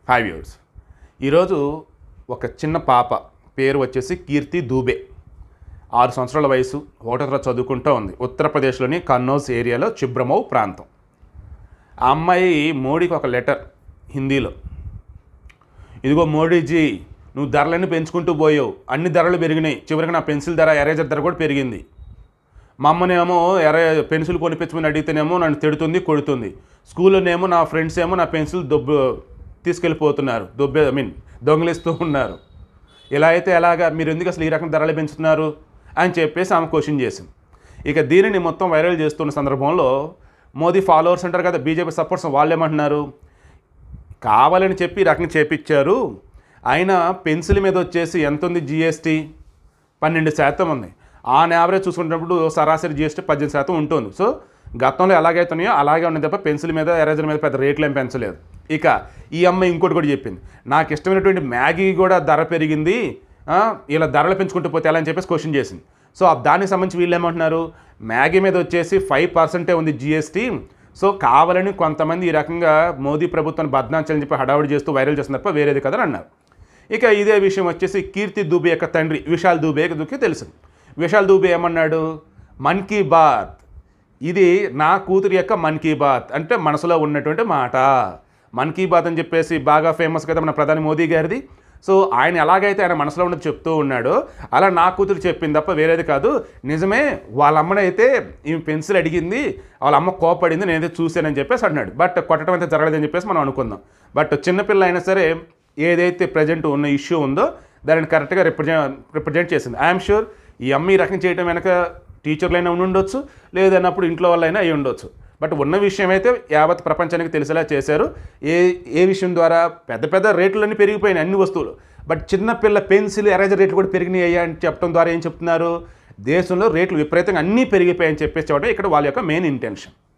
five years ఈరోజు ఒక చిన్న పాప పేరు వచ్చేసి కీర్తి దూబే ఆరు సంవత్సరాల వయసు ఒకటో తరగతి చదువుకుంటూ ఉంది ఉత్తరప్రదేశ్లోని కన్నౌజ్ ఏరియాలో చిబ్రమౌ ప్రాంతం ఆ అమ్మాయి మోడీకి ఒక లెటర్ హిందీలో ఇదిగో మోడీజీ నువ్వు ధరలన్నీ పెంచుకుంటూ పోయావు అన్ని ధరలు పెరిగినాయి చివరికి నా పెన్సిల్ ధర ఎరేజర్ ధర కూడా పెరిగింది మా అమ్మనేమో ఎరే పెన్సిల్ కొనిపించమని అడిగితేనేమో నన్ను తిడుతుంది కొడుతుంది స్కూల్లోనేమో నా ఫ్రెండ్స్ ఏమో నా పెన్సిల్ దొబ్బ తీసుకెళ్ళిపోతున్నారు దొబ్బే ఐ మీన్ దొంగిలిస్తూ ఉన్నారు ఇలా అయితే ఎలాగా మీరు ఎందుకు అసలు ఈ రకం ధరలు పెంచుతున్నారు అని చెప్పేసి ఆమె క్వశ్చన్ చేసింది ఇక దీనిని మొత్తం వైరల్ చేస్తున్న సందర్భంలో మోదీ ఫాలోవర్స్ అంటారు కదా బీజేపీ సపోర్ట్స్ వాళ్ళు ఏమంటున్నారు కావాలని చెప్పి ఈ రకంగా చేపించారు అయినా పెన్సిల్ మీద వచ్చేసి ఎంత ఉంది జిఎస్టీ పన్నెండు శాతం ఉంది ఆన్ యావరేజ్ చూసుకున్నప్పుడు సరాసరి జిఎస్టీ పద్దెనిమిది శాతం ఉంటుంది సో గతంలో ఎలాగైతున్నాయో అలాగే ఉన్నది తప్ప పెన్సిల్ మీద ఎరేజర్ మీద పెద్ద రేట్లు ఏం పెంచలేదు ఇక ఈ అమ్మాయి ఇంకోటి కూడా చెప్పింది నాకు ఇష్టమైనటువంటి మ్యాగీ కూడా ధర పెరిగింది ఆ, ఇలా ధరలు పెంచుకుంటూ పోతే ఎలా అని చెప్పేసి క్వశ్చన్ చేసింది సో ఆ దానికి సంబంధించి వీళ్ళు ఏమంటున్నారు మ్యాగీ మీద వచ్చేసి ఫైవ్ పర్సెంటే ఉంది జిఎస్టీ సో కావాలని కొంతమంది ఈ రకంగా మోదీ ప్రభుత్వాన్ని బద్నాంచని చెప్పి హడావుడి చేస్తూ వైరల్ చేస్తున్న తప్ప వేరేది కదని అన్నారు ఇక ఇదే విషయం వచ్చేసి కీర్తి దూబే యొక్క తండ్రి విశాల్ దూబే దుఃఖి తెలుసు విశాల్ దూబే ఏమన్నాడు మన్ కీ బాత్ ఇది నా కూతురి యొక్క మన్ కీ బాత్ అంటే మనసులో ఉన్నటువంటి మాట మన్ కీ బాత్ అని చెప్పేసి బాగా ఫేమస్ కదా మన ప్రధాని మోదీ గారిది సో ఆయన ఎలాగైతే ఆయన మనసులో ఉన్నది చెప్తూ ఉన్నాడో అలా నా కూతురు చెప్పింది తప్ప వేరేది కాదు నిజమే వాళ్ళ అమ్మనైతే ఈ పెన్సిల్ అడిగింది వాళ్ళ అమ్మ కోపడింది నేనైతే చూశానని చెప్పేసి అన్నాడు బట్ కొట్టడం అయితే జరగలేదని చెప్పేసి మనం అనుకుందాం బట్ చిన్నపిల్ల అయినా సరే ఏదైతే ప్రజెంట్ ఉన్న ఇష్యూ ఉందో దానిని కరెక్ట్గా రిప్రజెంట్ రిప్రజెంట్ చేసింది ఐఎమ్ షూర్ ఈ అమ్మ ఈ రకం చేయడం వెనక టీచర్లైనా ఉండి ఉండొచ్చు లేదన్నప్పుడు ఇంట్లో వాళ్ళైనా అయి ఉండొచ్చు బట్ ఉన్న విషయం అయితే యావత్ ప్రపంచానికి తెలిసేలా చేశారు ఏ ఏ విషయం ద్వారా పెద్ద పెద్ద రేట్లన్నీ పెరిగిపోయినాయి అన్ని వస్తువులు బట్ చిన్నపిల్ల పెన్సిల్ ఎరేజర్ రేట్లు కూడా పెరిగినాయి అయ్యా అని చెప్పడం ద్వారా ఏం చెప్తున్నారు దేశంలో రేట్లు విపరీతంగా అన్నీ పెరిగిపోయాయని చెప్పేసి చెప్పడం ఇక్కడ వాళ్ళ యొక్క మెయిన్ ఇంటెన్షన్